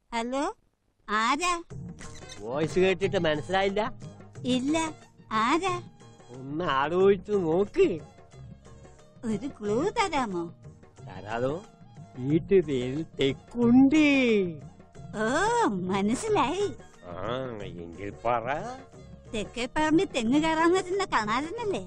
Hello ആരാ voice കേട്ടിട്ട് മനസ്സിലായില്ല ഇല്ല ആരാ ഒന്ന് ആലോചിച്ചു നോക്ക് ഒരു ക്ലൂ തരാമോ തരാതോ വീട്ടുപേരിൽ തെക്കുണ്ട് ഓ മനസ്സിലായി ആ എങ്കിൽ പറ തെക്കേ പറമ്പിൽ തെങ്ങ് കയറാൻ വരുന്ന കണാരനല്ലേ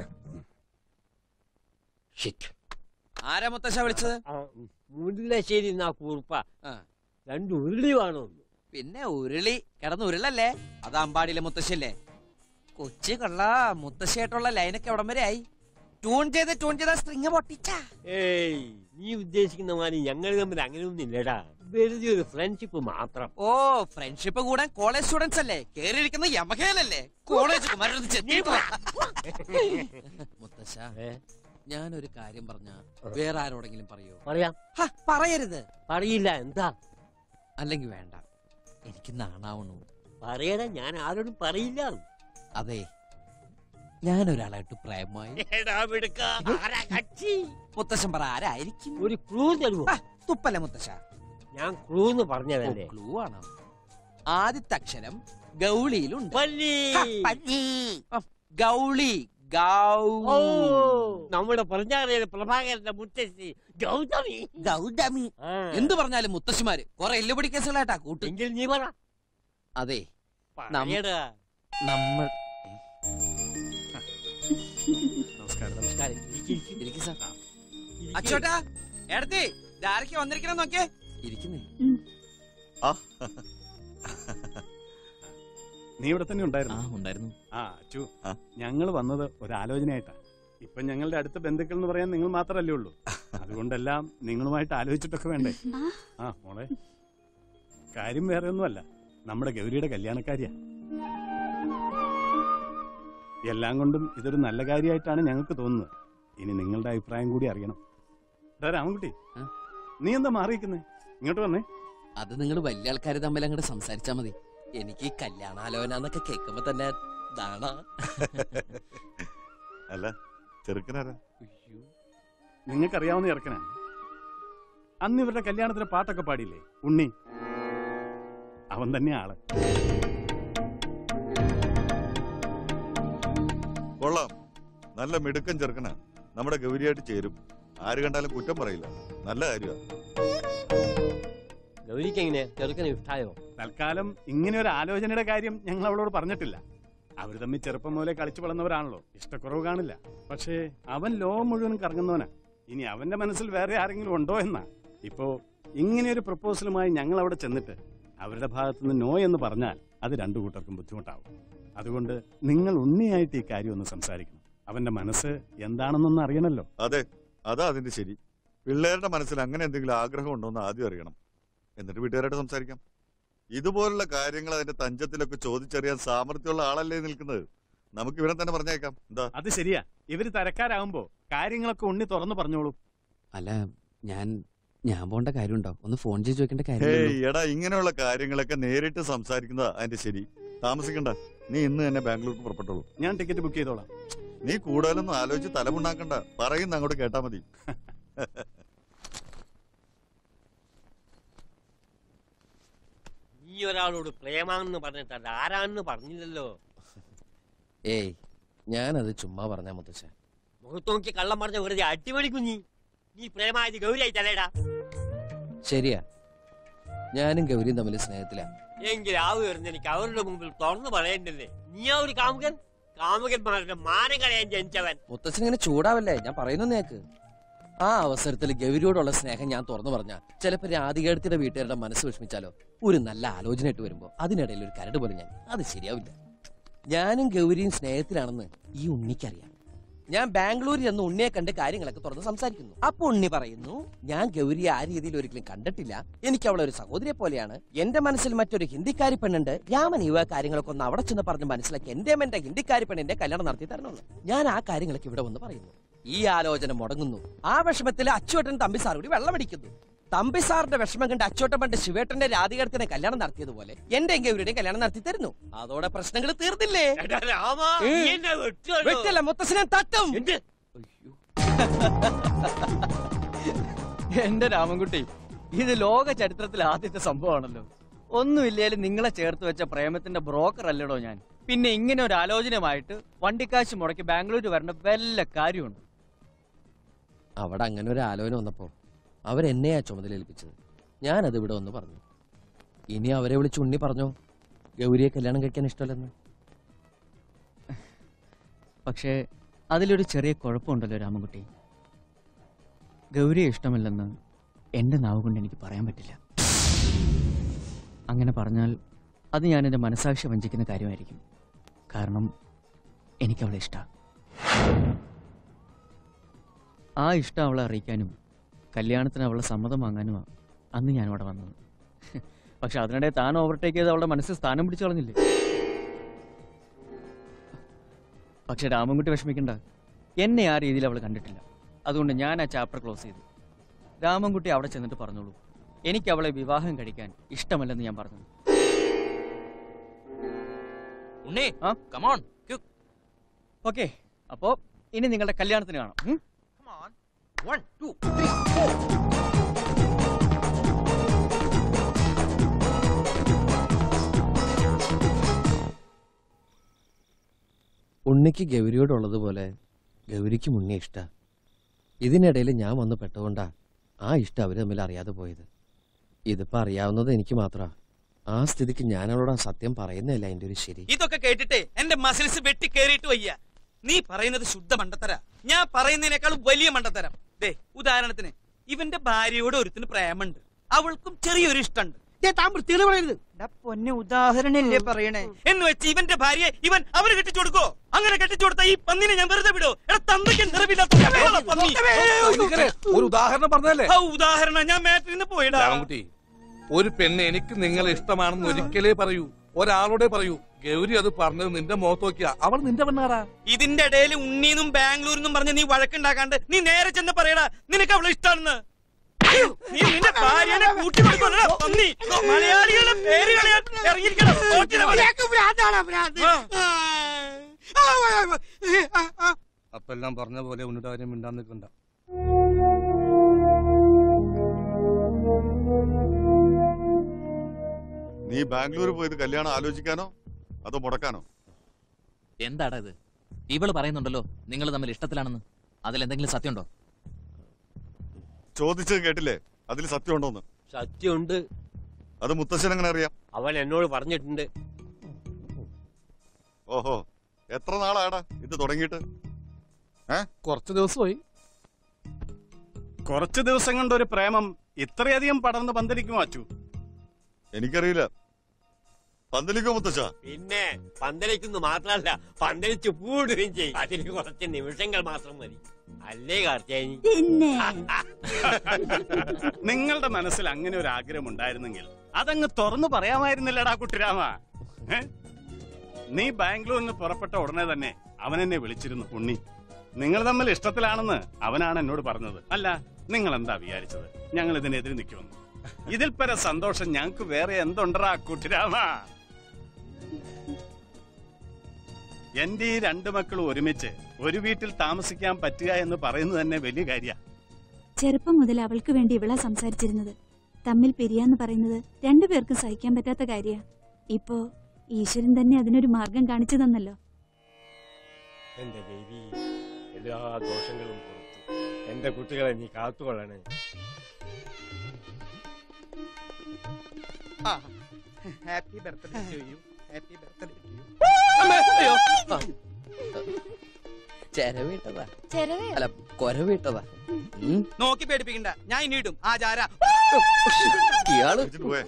ഷിറ്റ്. ആരാ മുത്തശ്ശ വിളിച്ചത് ആ, മുല്ലശ്ശേരി എന്നാ കൂർപ്പ ആ. രണ്ട് ഉരുളി വേണം പിന്നെ ഉരുളി കിടന്ന് ഉരുളല്ലേ അത് അമ്പാടിയിലെ മുത്തശ്ശിയല്ലേ കൊച്ചി കൊള്ള മുത്തശ്ശിയായിട്ടുള്ള ലൈനൊക്കെ എവിടം വരെ ആയി ട്യൂൺ ചെയ്ത് ട്യൂൺ ചെയ്ത സ്ട്രിങ് പൊട്ടിച്ച ഏയ് നീ ഉദ്ദേശിക്കുന്ന മാതിരി ഞങ്ങൾ തമ്മിൽ അങ്ങനെയൊന്നും ഇല്ലടാ വെറുതെ ഒരു ഫ്രണ്ട്ഷിപ്പ് മാത്രം ഓ ഫ്രണ്ട്ഷിപ്പ് കൂടാൻ കോളേജ് സ്റ്റുഡൻസ് അല്ലേ കേറിയിരിക്കുന്ന യമഹേലല്ലേ കോളേജ് കുമാരനൊന്ന് ചെത്തിയിട്ട് വാ. മുത്തശ്ശ ഏ, ഞാനൊരു കാര്യം പറഞ്ഞ വേറെ ആരോടെങ്കിലും പറയോ പറയാം ഹ, പറയരുത് പറയില്ല എന്താ അല്ലെങ്കിൽ വേണ്ട എനിക്ക് നാണാവണു പറയടാ ഞാൻ ആരോടും പറയില്ല അതെ ഞാനൊരാളായിട്ട് പ്രേമമായി എടാ മിടുക്കാ, ആരാ കക്ഷി? മുത്തശ്ശൻ പറ ആരായിരിക്കും ഒരു ക്ലൂ തരുമോ ആ, തുപ്പല്ല മുത്തശ്ശ ഞാൻ ക്ലൂ എന്ന് പറഞ്ഞതല്ലേ ക്ലൂ ആണ് ആദ്യത്തെ അക്ഷരം ഗൗളിയിലുണ്ട് പല്ലി ഹ, പല്ലി. ആ, ഗൗളി ഗൗ ഓ നമ്മുടെ പറഞ്ഞാറിയ പ്രഭാകരന്റെ മുത്തശ്ശി ഗൗതമി ഗൗതമി ആ. എന്ത് പറഞ്ഞാലും മുത്തശ്ശിമാര് കുറെ എല്ലുപൊടി കേസുകളായിട്ടാ കൂട്ട് എങ്കിൽ നീ പറ അതെ പറയടാ. നമ്മൾ നമസ്കാരം നമസ്കാരം ഇരിക്ക്, ഇരിക്ക്. ഇരിക്കും സാർ ഇരിക്ക്. അച്ചോട്ടാ എടുത്തി ഇതാരൊക്കെ വന്നിരിക്കണം നോക്കേ ഇരിക്കുന്നേ നീ ഇവിടെ തന്നെ ആ ഉണ്ടായിരുന്നു ഉണ്ടായിരുന്നു ആ അച്ചു ആ. ഞങ്ങൾ വന്നത് ഒരു ആലോചനയായിട്ടാ ഇപ്പൊ ഞങ്ങളുടെ അടുത്ത ബന്ധുക്കൾ എന്ന് പറയാൻ നിങ്ങൾ മാത്രല്ലേ ഉള്ളൂ അതുകൊണ്ടെല്ലാം നിങ്ങളുമായിട്ട് ആലോചിച്ചിട്ടൊക്കെ വേണ്ടേ ആ. ആ മോളെ കാര്യം വേറെ ഒന്നുമല്ല നമ്മുടെ ഗൗരിയുടെ കല്യാണക്കാരിയാ എല്ലാം കൊണ്ടും ഇതൊരു നല്ല കാര്യമായിട്ടാണ് ഞങ്ങൾക്ക് തോന്നുന്നത് ഇനി നിങ്ങളുടെ അഭിപ്രായം കൂടി അറിയണം എടാ രാമൻകുട്ടി ആ? നീ എന്താ മാറിയിരിക്കുന്നേ ഇങ്ങോട്ട് വന്നേ അത് നിങ്ങൾ വലിയ ആൾക്കാർ തമ്മിൽ അങ്ങോട്ട് സംസാരിച്ചാ മതി എനിക്ക് ഈ കല്യാണാലോചന എന്നൊക്കെ കേൾക്കുമ്പോ തന്നെ ദാണാ അല്ല ചെറുക്കനാരാ നിങ്ങൾക്കറിയാവുന്ന ഇറക്കനാണ് അന്ന് ഇവരുടെ കല്യാണത്തിന് പാട്ടൊക്കെ പാടിയില്ലേ ഉണ്ണി അവൻ തന്നെ ആള് കൊള്ളാം നല്ല മിടുക്കൻ ചെറുക്കനാ നമ്മുടെ ഗൗരിയായിട്ട് ചേരും ആര് കണ്ടാലും കുറ്റം പറയില്ല നല്ല കാര്യമാണ് ഗൗരിക്ക് എങ്ങനെ ചെറുക്കനെ ഇഷ്ടായോ തൽക്കാലം ഇങ്ങനെ ഒരു ആലോചനയുടെ കാര്യം ഞങ്ങൾ അവളോട് പറഞ്ഞിട്ടില്ല അവർ തമ്മിൽ ചെറുപ്പം മുതലേ കളിച്ചു വളർന്നവരാണല്ലോ ഇഷ്ടക്കുറവ് കാണില്ല പക്ഷേ അവൻ ലോകം മുഴുവൻ കറങ്ങുന്നവനാ ഇനി അവന്റെ മനസ്സിൽ വേറെ ആരെങ്കിലും ഉണ്ടോ എന്നാ ഇപ്പോ ഇങ്ങനെ ഒരു പ്രപ്പോസലുമായി ഞങ്ങൾ അവിടെ ചെന്നിട്ട് അവരുടെ ഭാഗത്തു നിന്ന് നോ എന്ന് പറഞ്ഞാൽ അത് രണ്ടു കൂട്ടർക്കും ബുദ്ധിമുട്ടാവും അതുകൊണ്ട് നിങ്ങൾ ഉണ്ണിയായിട്ട് ഈ കാര്യം ഒന്ന് സംസാരിക്കണം അവന്റെ മനസ്സ് എന്താണെന്നൊന്ന് അറിയണല്ലോ അതെ അതാ അതിന്റെ ശരി പിള്ളേരുടെ മനസ്സിൽ അങ്ങനെ എന്തെങ്കിലും ആഗ്രഹം ഉണ്ടോ എന്ന് ആദ്യം അറിയണം എന്നിട്ട് വീട്ടുകാരായിട്ട് സംസാരിക്കാം ഇതുപോലുള്ള കാര്യങ്ങൾ അതിന്റെ തഞ്ചത്തിലൊക്കെ ചോദിച്ചറിയാൻ സാമർഥ്യമുള്ള ആളല്ലേ നിൽക്കുന്നത് നമുക്ക് ഇവനെ തന്നെ പറഞ്ഞേക്കാം എന്താ അത് ശരിയാ ഇവര് തരക്കാരാകുമ്പോ കാര്യങ്ങളൊക്കെ ഉണ്ണി തുറന്നു പറഞ്ഞോളൂ അല്ല ഞാൻ ഞാൻ പോണ്ട കാര്യമുണ്ടോ ഒന്ന് ഫോൺ ചെയ്ത് ചോദിക്കേണ്ട ഹേയ് കാര്യം എടാ ഇങ്ങനെയുള്ള കാര്യങ്ങളൊക്കെ നേരിട്ട് സംസാരിക്കുന്നതാ അതിന്റെ ശരി താമസിക്കണ്ട നീ ഇന്ന് തന്നെ ബാംഗ്ലൂർക്ക് പുറപ്പെട്ടോളൂ ഞാൻ ടിക്കറ്റ് ബുക്ക് ചെയ്തോളാം നീ കൂടുതലൊന്നും ആലോചിച്ച് തലമുണ്ടാക്കണ്ട പറയുന്ന അങ്ങോട്ട് കേട്ടാ മതി നീ ഒരാളോട് പ്രേമാണെന്ന് പറഞ്ഞിട്ട് അത് ആരാണെന്ന് പറഞ്ഞില്ലല്ലോ ഏയ് ഞാനത് ചുമ്മാ പറഞ്ഞ മുത്തശ്ശ മുഖത്ത് നോക്കി കള്ളം പറഞ്ഞ വെറുതെ അടിപൊളി കുഞ്ഞി നീ പ്രേമായത് ഗൗരിയായി തലേടാ ശരിയാ ഞാനും ഗൗരിയും തമ്മിൽ സ്നേഹത്തിലാ എങ്കിൽ ആവ് വരുന്ന എനിക്ക് അവരുടെ മുമ്പിൽ തുറന്നു പറയണ്ടല്ലേ നീ ആ ഒരു കാമുകൻ കാമുകന്മാരുടെ മാനം കളയാൻ ജനിച്ചവൻ മുത്തച്ഛൻ ഇങ്ങനെ ചൂടാവല്ലേ ഞാൻ പറയുന്നു നേക്ക് ആ അവസരത്തിൽ ഗൗരിയോടുള്ള സ്നേഹം ഞാൻ തുറന്നു പറഞ്ഞ ചിലപ്പോ രാധികേടത്തിന്റെ വീട്ടുകാരുടെ മനസ്സ് വിഷമിച്ചാലോ ഒരു നല്ല ആലോചന ഇട്ട് വരുമ്പോ അതിനിടയിൽ ഒരു കരട് പോലെ ഞാൻ അത് ശരിയാവില്ല ഞാനും ഗൗരിയും സ്നേഹത്തിലാണെന്ന് ഈ ഉണ്ണിക്കറിയാം ഞാൻ ബാംഗ്ലൂരിൽ നിന്ന് ഉണ്ണിയെ കണ്ട് കാര്യങ്ങളൊക്കെ തുറന്ന് സംസാരിക്കുന്നു അപ്പൊ ഉണ്ണി പറയുന്നു ഞാൻ ഗൗരിയെ ആ രീതിയിൽ ഒരിക്കലും കണ്ടിട്ടില്ല എനിക്ക് അവളെ ഒരു സഹോദരിയെ പോലെയാണ് എന്റെ മനസ്സിൽ മറ്റൊരു ഹിന്ദിക്കാരി പെണ്ണുണ്ട് രാമൻ ഇവ കാര്യങ്ങളൊക്കെ ഒന്ന് അവിടെ ചെന്ന് പറഞ്ഞ് മനസ്സിലാക്കി എന്റെ എന്റെ ഹിന്ദിക്കാരി പെണ്ണിന്റെ കല്യാണം നടത്തി തരണമെന്ന് ഞാൻ ആ കാര്യങ്ങളൊക്കെ ഇവിടെ വന്ന് പറയുന്നു ഈ ആലോചന മുടങ്ങുന്നു ആ വിഷമത്തിൽ അച്ചുവേട്ടൻ തമ്പി സാർ കൂടി വെള്ളമടിക്കുന്നു തമ്പി സാറിന്റെ വിഷമം കണ്ട് അച്ചോട്ടൻ പണ്ട് ശിവേട്ടന്റെ രാധികടത്തിനെ കല്യാണം നടത്തിയതുപോലെ എന്റെ എങ്കവരുടെയും കല്യാണം നടത്തി തരുന്നു അതോടെ പ്രശ്നങ്ങൾ തീർന്നില്ലേ എടാ രാമ ഏ. നീ എന്നെ വെട്ടുവാണോ? വെറ്റല്ല മുത്തശ്ശനെ തട്ടും എന്ത് എന്റെ രാമൻകുട്ടി ഇത് ലോക ചരിത്രത്തിൽ ആദ്യത്തെ സംഭവമാണല്ലോ ഒന്നുമില്ലേലും നിങ്ങളെ ചേർത്ത് വെച്ച പ്രേമത്തിന്റെ ബ്രോക്കർ അല്ലടോ ഞാൻ പിന്നെ ഇങ്ങനെ ഒരു ആലോചനയുമായിട്ട് വണ്ടിക്കാശ് മുടക്കി ബാംഗ്ലൂർ വരേണ്ട വല്ല കാര്യമുണ്ട് അവിടെ അങ്ങനെ ഒരു ആലോചന വന്നപ്പോ അവരെന്നെയാ ചുമതല ഏൽപ്പിച്ചത് ഞാനത് ഇവിടെ ഒന്ന് പറഞ്ഞു ഇനി അവരെ വിളിച്ച് ഉണ്ണി പറഞ്ഞോ ഗൗരിയെ കല്യാണം കഴിക്കാൻ ഇഷ്ടമല്ലെന്ന് പക്ഷേ അതിലൊരു ചെറിയ കുഴപ്പമുണ്ടല്ലോ രാമൻകുട്ടി ഗൗരിയെ ഇഷ്ടമല്ലെന്ന് എന്റെ നാവ് കൊണ്ട് എനിക്ക് പറയാൻ പറ്റില്ല അങ്ങനെ പറഞ്ഞാൽ അത് ഞാൻ എൻ്റെ മനസാക്ഷി വഞ്ചിക്കുന്ന കാര്യമായിരിക്കും കാരണം എനിക്ക് അവളെ ഇഷ്ടമാണ് ആ ഇഷ്ടം അവളെ അറിയിക്കാനും കല്യാണത്തിന് അവളെ സമ്മതം വാങ്ങാനുമാണ് അന്ന് ഞാൻ അവിടെ വന്നത് പക്ഷെ അതിനിടെ താൻ ഓവർടേക്ക് ചെയ്ത് അവളുടെ മനസ്സിൽ സ്ഥാനം പിടിച്ചു കളഞ്ഞില്ലേ പക്ഷെ രാമൻകുട്ടി വിഷമിക്കണ്ട എന്നെ ആ രീതിയിൽ അവൾ കണ്ടിട്ടില്ല അതുകൊണ്ട് ഞാൻ ആ ചാപ്റ്റർ ക്ലോസ് ചെയ്തു രാമൻകുട്ടി അവിടെ ചെന്നിട്ട് പറഞ്ഞോളൂ എനിക്ക് അവളെ വിവാഹം കഴിക്കാൻ ഇഷ്ടമല്ലെന്ന് ഞാൻ പറഞ്ഞു ഉണ്ണി ആ? കമോൺ ഓക്കെ അപ്പോ ഇനി നിങ്ങളുടെ കല്യാണത്തിന് കാണാം ഉം? വൺ ടു ഉണ്ണിക്ക് ഗൗരിയോടുള്ളതുപോലെ ഗൗരിക്കും ഉണ്ണിയെ ഇഷ്ട ഇതിനിടയിൽ ഞാൻ വന്ന് പെട്ടുകൊണ്ടാ ആ ഇഷ്ടം അവര് തമ്മിൽ അറിയാതെ പോയത് ഇതിപ്പോ അറിയാവുന്നത് എനിക്ക് മാത്രമാ ആ സ്ഥിതിക്ക് ഞാൻ അവളോട് ആ സത്യം പറയുന്നതല്ല അതിന്റെ ഒരു ശരി ഇതൊക്കെ കേട്ടിട്ട് എന്റെ മസിൽസ് വെട്ടി കേറിയിട്ട് വയ്യ നീ പറയുന്നത് ശുദ്ധ മണ്ടത്തര ഞാൻ പറയുന്നതിനേക്കാൾ വലിയ മണ്ടത്തരം ദേ ഉദാഹരണത്തിന് ഇവന്റെ ഭാര്യയോട് ഒരുത്തിന് പ്രേമുണ്ട് അവൾക്കും ചെറിയൊരു ഇഷ്ടമുണ്ട് പൊന്നെ ഉദാഹരണല്ലേ പറയണേ എന്ന് വെച്ച് ഇവന്റെ ഭാര്യയെ ഇവൻ അവന് കെട്ടിച്ചു കൊടുക്കോ അങ്ങനെ കെട്ടിച്ചു കൊടുത്ത ഈ പന്നിനെ ഞാൻ വെറുതെ വിടോ എടാ തന്തയ്ക്ക് നിറവില്ലാത്ത വേള പന്നി. ഒരു ഉദാഹരണം പറഞ്ഞല്ലേ ആ ഉദാഹരണം ഞാൻ മാറ്റിൽ നിന്ന് പോയിടാ രാമൻകുട്ടി ഒരു പെണ്ണ് എനിക്ക് നിങ്ങളെ ഇഷ്ടമാണെന്ന് ഒരിക്കലേ പറയൂ ഒരാളോടെ പറയൂ ഗൗരി അത് പറഞ്ഞത് നിന്റെ മുഖത്ത് നോക്കിയാ അവൾ നിന്റെ പെണ്ണാടാ ഇതിന്റെ ഇടയിൽ ഉണ്ണീന്നും ബാംഗ്ലൂരിന്നും പറഞ്ഞ് നീ വഴക്കുണ്ടാക്കാണ്ട് നീ നേരെ ചെന്ന് പറയടാ നിനക്ക് അവളെ ഇഷ്ടാണെന്ന് നീ നിന്റെ ഭാര്യനെ കൂട്ടി കൊടുക്കണ പന്നി മലയാളികളുടെ പേര് കളയാൻ ഇറങ്ങിയിരിക്കണം ഓട്ടിനെ പോലെ. ആ. അപ്പൊ എല്ലാം പറഞ്ഞ പോലെ ഉന്നത കാര്യം മിണ്ടാൻ നിൽക്കണ്ട നീ ബാംഗ്ലൂർ പോയത് കല്യാണം ആലോചിക്കാനോ അതോ മുടക്കാനോ എന്താടാ ഇത് ഇവള് പറയുന്നുണ്ടല്ലോ നിങ്ങൾ തമ്മിൽ ഇഷ്ടത്തിലാണെന്ന് അതിലെന്തെങ്കിലും സത്യമുണ്ടോ ചോദിച്ചത് കേട്ടില്ലേ അതിൽ സത്യമുണ്ടോന്ന് സത്യമുണ്ട് അത് മുത്തശ്ശൻ എങ്ങനെ അറിയാം അവൻ എന്നോട് പറഞ്ഞിട്ടുണ്ട് ഓഹോ എത്ര നാളാടാ ഇത് തുടങ്ങിയിട്ട് കുറച്ച് ദിവസമായി കുറച്ച് ദിവസം കൊണ്ട് ഒരു പ്രേമം ഇത്രയധികം പടർന്ന് പന്തലിക്കുമോ അച്ചു എനിക്കറിയില്ല പന്തലിക്കോ മുത്തശ്ശ പിന്നെ പന്തലിക്കുന്നു മാത്രമല്ല പന്തലിച്ച് പൂടുകയും ചെയ്യും അതിന് കുറച്ച് നിമിഷങ്ങൾ മാത്രം മതി അല്ലേ കാർത്തേനി പിന്നെ നിങ്ങളുടെ മനസ്സിൽ അങ്ങനെ ഒരു ആഗ്രഹം ഉണ്ടായിരുന്നെങ്കിൽ അതങ്ങ് തുറന്നു പറയാമായിരുന്നില്ലടാ കുട്ടിരാമ ഏ? നീ ബാംഗ്ലൂരിൽ നിന്ന് പുറപ്പെട്ട ഉടനെ തന്നെ അവൻ എന്നെ വിളിച്ചിരുന്നു ഉണ്ണി നിങ്ങൾ തമ്മിൽ ഇഷ്ടത്തിലാണെന്ന് അവനാണ് എന്നോട് പറഞ്ഞത് അല്ല നിങ്ങൾ എന്താ വിചാരിച്ചത് ഞങ്ങൾ ഇതിനെതിരെ നിൽക്കുമെന്ന് ഇതിൽ പര സന്തോഷം ഞങ്ങൾക്ക് വേറെ എന്തുണ്ടറാ കുട്ടിരാമ എന്റെ ഈ രണ്ടു മക്കളും ഒരുമിച്ച് ഒരു വീട്ടിൽ താമസിക്കാൻ പറ്റുക എന്ന് പറയുന്നത് തന്നെ വലിയ കാര്യ ചെറുപ്പം മുതൽ അവൾക്ക് വേണ്ടി ഇവളാ സംസാരിച്ചിരുന്നത് തമ്മിൽ പിരിയാന്ന് പറയുന്നത് രണ്ടുപേർക്കും സഹിക്കാൻ പറ്റാത്ത കാര്യ ഇപ്പോ ഈശ്വരൻ തന്നെ അതിനൊരു മാർഗം കാണിച്ചു തന്നല്ലോ എന്റെ ദേവി എല്ലാ ദോഷങ്ങളും പുറത്തു എന്റെ കുട്ടികളെ നീ കാത്തുകൊള്ളണേ happy birthday to you happy birthday to you ചെരവിട്ടതാ അല്ല കൊരവിട്ടതാ ഉം. നോക്കി പേടിപ്പിക്കണ്ട ഞാൻ ഇനി ഇടും ആ ജാര ഇയാള് വിളിച്ചിട്ട് പോയേ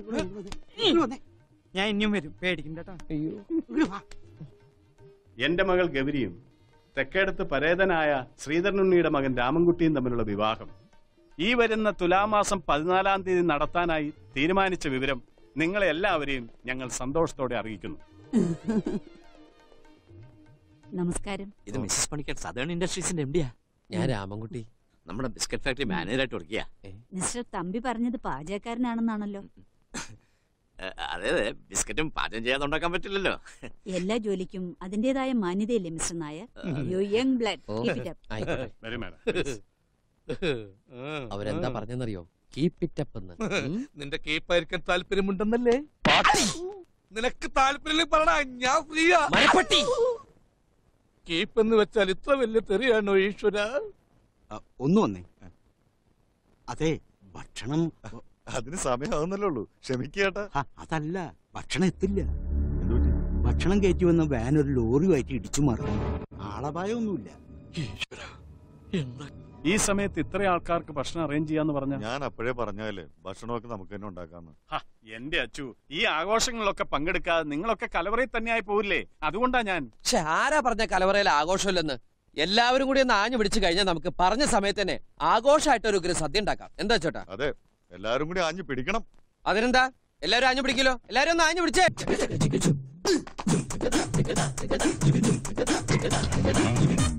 ഞാൻ ഇനിയും വരും പേടിക്കണ്ട കേട്ടോ എന്റെ മകൾ ഗൗരിയും തെക്കേടത്ത് പരേതനായ ശ്രീധരനുണ്ണിയുടെ മകൻ രാമൻകുട്ടിയും തമ്മിലുള്ള വിവാഹം ഈ വരുന്ന തുലാമാസം പതിനാലാം തീയതി നടത്താനായി തീരുമാനിച്ച വിവരം നിങ്ങളെ എല്ലാവരെയും ഞങ്ങൾ സന്തോഷത്തോടെ അറിയിക്കുന്നു നമസ്കാരം ഇത് മിസ്സസ് പണിക്കർ സദേൺ ഇൻഡസ്ട്രീസിന്റെ എംഡിയാ ഞാൻ രാമൻകുട്ടി നമ്മുടെ ബിസ്ക്കറ്റ് ഫാക്ടറി മാനേജറായിട്ട് വർക്കിയാ മിസ്റ്റർ തമ്പി പറഞ്ഞത് പാചകക്കാരനാണെന്നാണല്ലോ അതെ അതെ ബിസ്ക്കറ്റും പാചകം ചെയ്യാതെ ഉണ്ടാക്കാൻ പറ്റില്ലല്ലോ എല്ലാ ജോലിക്കും അതിന്റേതായ മാന്യതയില്ലേ mister Nair you young blood ഓ ആയിക്കോട്ടെ വരും മേഡം അവരെന്താ പറഞ്ഞെന്നറിയോ കീപ് ഇറ്റ് അപ്പ് എന്ന് ഉം. നിന്റെ കേപ്പായിരിക്കാൻ താല്പര്യമുണ്ടെന്നല്ലേ നിനക്ക് താല്പര്യം പറടാ ഞാൻ ഫ്രീയാ മരപ്പട്ടി കേപ്പ് എന്ന് വെച്ചാൽ ഇത്ര വലിയ തെറിയാണോ ഈശ്വര ഒന്ന് വന്നേ അതെ ഭക്ഷണം അതിന് സമയമാവുന്നല്ലേ ഉള്ളൂ ക്ഷമിക്കേട്ടാ ഹ, അതല്ല ഭക്ഷണം എത്തില്ല ഭക്ഷണം കയറ്റി വന്ന വാൻ ഒരു ലോറിയുമായിട്ട് ഇടിച്ചു മറിഞ്ഞു ആളപായമൊന്നുമില്ല ഈ സമയത്ത് ഇത്ര ആൾക്കാർക്ക് ഭക്ഷണം അറേഞ്ച് ചെയ്യാന്ന് പറഞ്ഞ ഞാൻ അപ്പോഴേ പറഞ്ഞാലേ ഭക്ഷണമൊക്കെ നമുക്ക് തന്നെ ഉണ്ടാക്കാന്ന് എന്റെ അച്ചു ഈ ആഘോഷങ്ങളിലൊക്കെ പങ്കെടുക്കാതെ നിങ്ങളൊക്കെ കലവറയിൽ തന്നെയായി പോവില്ലേ അതുകൊണ്ടാ ഞാൻ പക്ഷെ ആരാ പറഞ്ഞ കലവറയിൽ ആഘോഷമില്ലെന്ന് എല്ലാവരും കൂടി ഒന്ന് ആഞ്ഞു പിടിച്ചു കഴിഞ്ഞാൽ നമുക്ക് പറഞ്ഞ സമയത്ത് തന്നെ ആഘോഷമായിട്ട് ഒരു ഉഗ്ര സദ്യ ഉണ്ടാക്കാം എന്താ ചേട്ടാ അതെ എല്ലാരും കൂടി ആഞ്ഞു പിടിക്കണം അതിനെന്താ എല്ലാരും ആഞ്ഞു പിടിക്കലോ എല്ലാരും ഒന്ന് ആഞ്ഞു പിടിച്ചേ